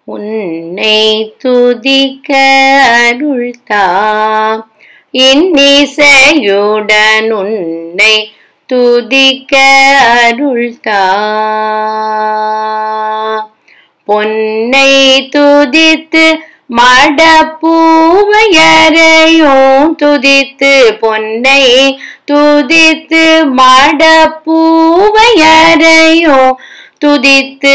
உன்னை துதிக்க அருள்தா இன்னிசையுடன் உன்னை துதிக்க அருள்தா பொன்னை துதித்து மடப்பூவையரையும் துதித்து பொன்னை துதித்து மடப்பூவையரையும் துதித்து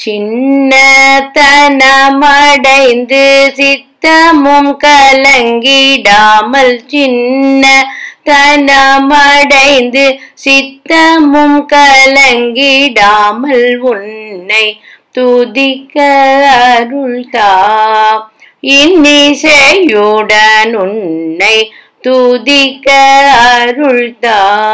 சின்னத்தனமடைந்து சித்தமும் கலங்கிடாமல் சின்ன தனமடைந்து சித்தமும் கலங்கிடாமல் உன்னை துதிக்க அருள்தா இன்னிசையுடன் உன்னை துதிக்க அருள்தா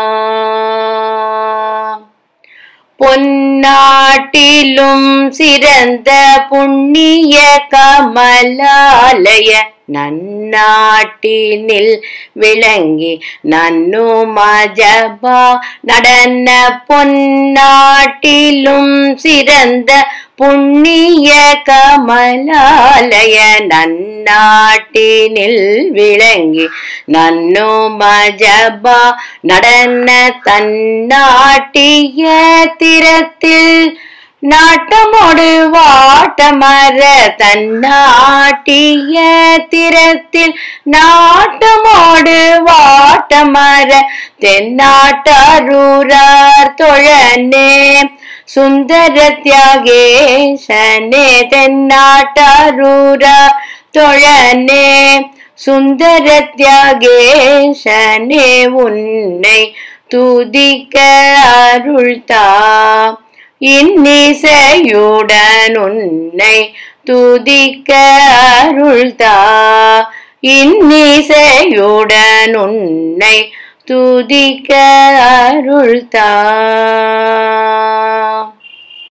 பொன்னாட்டிலும் சிறந்த புண்ணிய கமலாலய நன்னாட்டினில் விளங்கி நன்னு மஜபா நடன பொன்னாட்டிலும் சிறந்த புண்ணிய கமலாலய நன்னாட்டினில் விளங்கி நன்னு மஜபா நடன தன்னாட்டிய திறத்தில் நாட்டமோடு வாட்டமர தன்னாட்டிய திறத்தில் நாட்டமோடு வாட்டமர தென்னாட்டரூரார் தொழனே சுந்தர தியாகேசனே தென்னாட்டரூரா தொழனே சுந்தர தியாகேசனே உன்னை துதிக்க அருள்தா இன்னிசையுடன் உன்னை துதிக்க அருள்தா இன்னிசையுடன் உன்னை துதிக்க அருள்தா